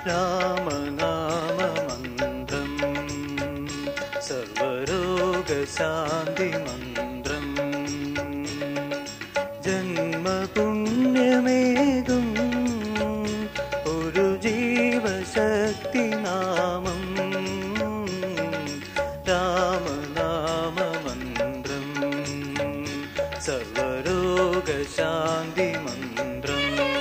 രാമനാമമന്ത്രം സർവരോഗശാന്തി മന്ത്രം ജന്മപുണ്യമേകും ഒരു ജീവശക്തി നാമം രാമനാമമന്ത്രം സർവരോഗശാന്തി മന്ത്രം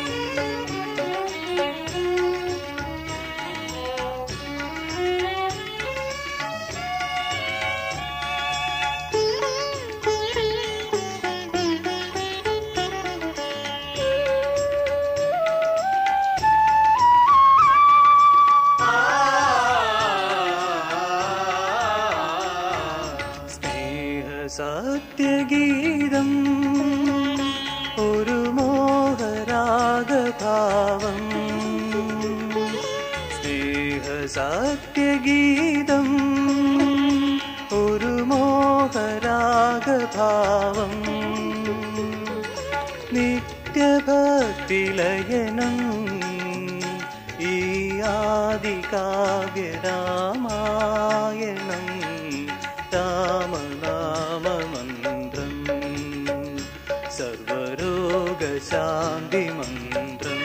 സ്നേഹസത്യഗീതം ഒരു മോഹരാഗഭാവം സ്നേഹസത്യഗീതം ഒരു മോഹരാഗഭാവം നിത്യഭക്തിലയനം ഈ ആദികാവ്യരാമായണം രാമനാമമന്ത്രം സർവരോഗശാന്തി മന്ത്രം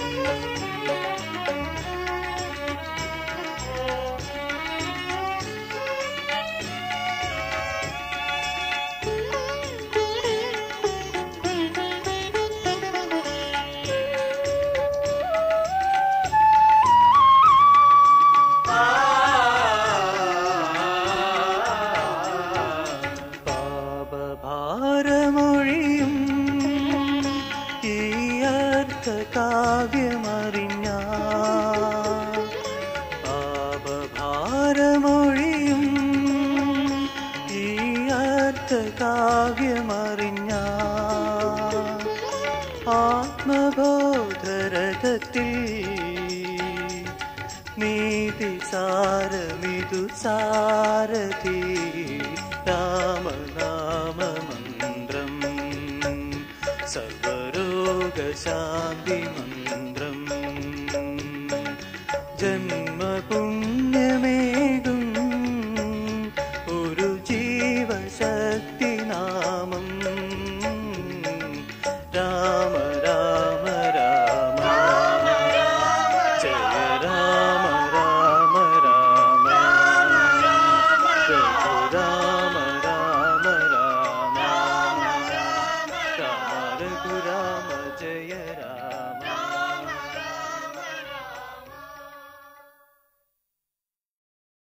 പാപഭാരമൊഴിയും ഈ അർത്ഥ കാവ്യമറിഞ്ഞ പാപഭാരമൊഴിയും ഈ അർത്ഥ കാവ്യമറിഞ്ഞ ആത്മബോധരഥത്തിൽ നീതി സാരമിതു സാരഥി രാമനാമമന്ത്രം സർവരോഗശാന്തി മന്ത്രം ജന്മപുണ്യമേകും ഒരു ജീവശക്തി നാമം രാമ രാമ രാമ ജയ രാമ രാമ രാമ ജയ രാമ രാമ രാമ രാമ രഘുരാമ ജയ രാമ